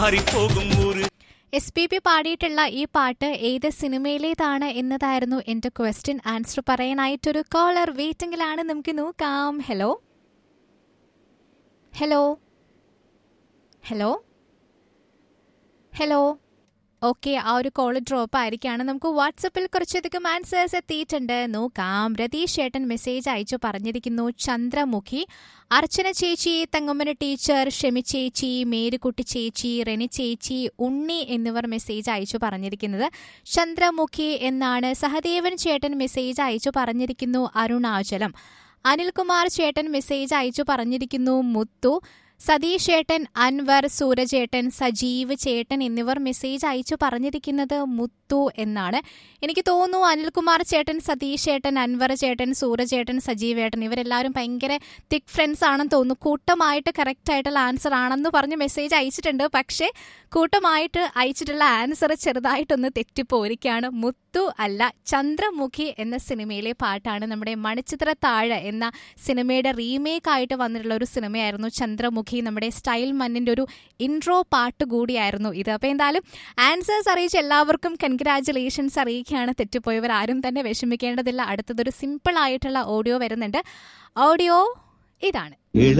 മാറിപ്പോകും ഊര് S P P പാടിയിട്ടുള്ള ഈ പാട്ട് ഏത് സിനിമയിലേതാണ് എന്നതായിരുന്നു എന്റെ ക്വസ്റ്റ്യൻ ആൻസർ പറയാനായിട്ടൊരു കോളർ വെയിറ്റിംഗിലാണ് നമുക്ക് നോക്കാം hello hello hello hello okay ആ ഒരു കോൾ ഡ്രോപ്പ് ആയിരിക്കാണ് നമുക്ക് വാട്സപ്പിൽ കുറച്ചധികം ആൻസേഴ്സ് എത്തിയിട്ടുണ്ട് നോക്കാം രതീഷ് ചേട്ടൻ മെസ്സേജ് അയച്ചു പറഞ്ഞിരിക്കുന്നു ചന്ദ്രമുഖി അർച്ചന ചേച്ചി തങ്കമ്മന ടീച്ചർ ഷെമി ചേച്ചി മേരുകുട്ടി ചേച്ചി റെനി ചേച്ചി ഉണ്ണി എന്നിവർ മെസ്സേജ് അയച്ചു പറഞ്ഞിരിക്കുന്നത് ചന്ദ്രമുഖി എന്നാണ് സഹദേവൻ ചേട്ടൻ മെസ്സേജ് അയച്ചു പറഞ്ഞിരിക്കുന്നു അരുണാചലം അനിൽകുമാർ ചേട്ടൻ മെസ്സേജ് അയച്ചു പറഞ്ഞിരിക്കുന്നു മുത്തു സതീഷ് ചേട്ടൻ അൻവർ സൂരജേട്ടൻ സജീവ് ചേട്ടൻ എന്നിവർ മെസ്സേജ് അയച്ചു പറഞ്ഞിരിക്കുന്നത് മുത്തു എന്നാണ് എനിക്ക് തോന്നുന്നു അനിൽകുമാർ ചേട്ടൻ സതീഷ് ചേട്ടൻ അൻവർ ചേട്ടൻ സൂരജേട്ടൻ സജീവ് ചേട്ടൻ ഇവരെല്ലാവരും ഭയങ്കര തിക് ഫ്രണ്ട്സ് ആണെന്ന് തോന്നുന്നു കൂട്ടമായിട്ട് കറക്റ്റ് ആയിട്ടുള്ള ആൻസർ ആണെന്ന് പറഞ്ഞ് മെസ്സേജ് അയച്ചിട്ടുണ്ട് പക്ഷേ കൂട്ടമായിട്ട് അയച്ചിട്ടുള്ള ആൻസർ ചെറുതായിട്ടൊന്ന് തെറ്റിപ്പോയിരിക്കുകയാണ് മുത്തു അല്ല ചന്ദ്രമുഖി എന്ന സിനിമയിലെ പാട്ടാണ് നമ്മുടെ മണിച്ചിത്ര താഴെ എന്ന സിനിമയുടെ റീമേക്ക് ആയിട്ട് വന്നിട്ടുള്ള ഒരു സിനിമയായിരുന്നു ചന്ദ്രമുഖി നമ്മുടെ സ്റ്റൈൽ മന്നിന്റെ ഒരു ഇൻട്രോ പാട്ട് കൂടിയായിരുന്നു ഇത് അപ്പോൾ എന്തായാലും ആൻസേഴ്സ് അറിയിച്ച എല്ലാവർക്കും കൺഗ്രാറ്റുലേഷൻസ് അറിയിക്കുകയാണ് തെറ്റിപ്പോയവർ ആരും തന്നെ വിഷമിക്കേണ്ടതില്ല അടുത്തതൊരു സിമ്പിൾ ആയിട്ടുള്ള ഓഡിയോ വരുന്നുണ്ട് ഓഡിയോ ഇതാണ് ഇള